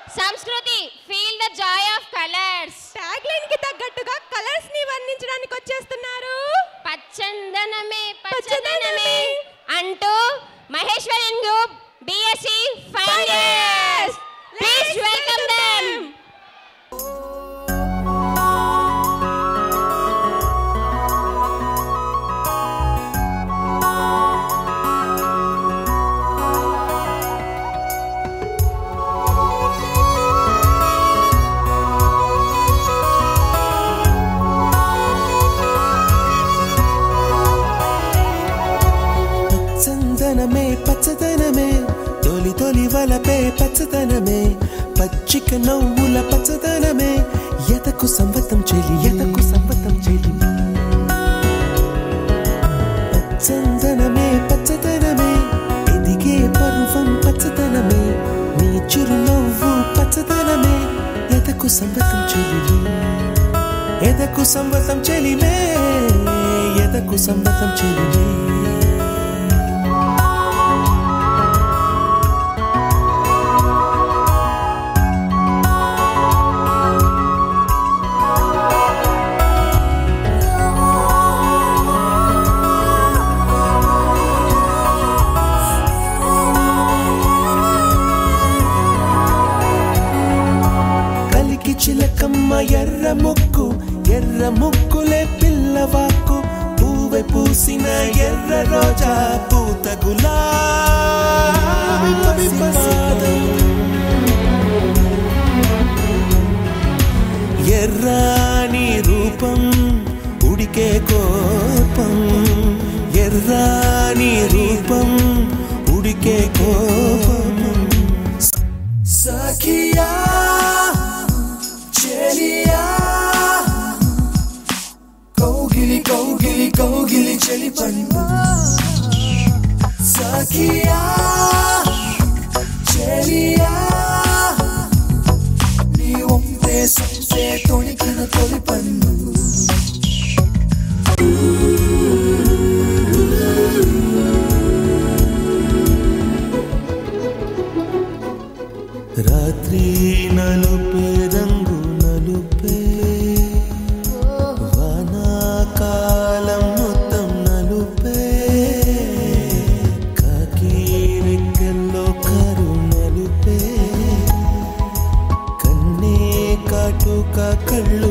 సంస్కృతి feel the joy of colours tagline కి తగ్గట్టుగా కలర్స్ ని వర్ణించడానికి వచ్చేస్తున్నారు పచ్చందనమే పచ్చదనమే. పచ్చదనమే అంటూ Maheshwaran group BSc final years please welcome them పచ్చందనమే పచ్చదనమే తొలి తొలి వలపే పచ్చదనమే పచ్చిక నవ్వుల పచ్చదనమే ఎతకు సంవతం చెలి ఎతకు సంవతం చెలి పచ్చందనమే పచ్చదనమే ఎదిగే పరువం పచ్చదనమే నీ చిరునవ్వు పచ్చదనమే ఎతకు సంవతం చెలి ఎదకు సంవతం చెలిమే ఎదకు సంవతం చెలిమే కలికి చిలకమ్మ ఎర్ర ముక్కు ఎర్ర ముక్కులే పిల్లవాకు పూవె పూసిన ఎర్ర రోజా పూత గులాబీ పాదం. ఎర్రాని రూపం ఉడికే కోపం ఎర్రాని రూపం ఉడికే కోపం సఖియా చెలియా కౌగిలి కౌగిలి కౌగిలి చెలి పండు సఖియా చెలియా నీ ఒంపే సొంపే తొణికిన తొలి పండు రాత్రి నలుపే రంగు నలుపే వానాకాలం మొత్తం నలుపే కాకి రెక్కల్లో కరు నలుపే కన్నే కాటుక కళ్ళు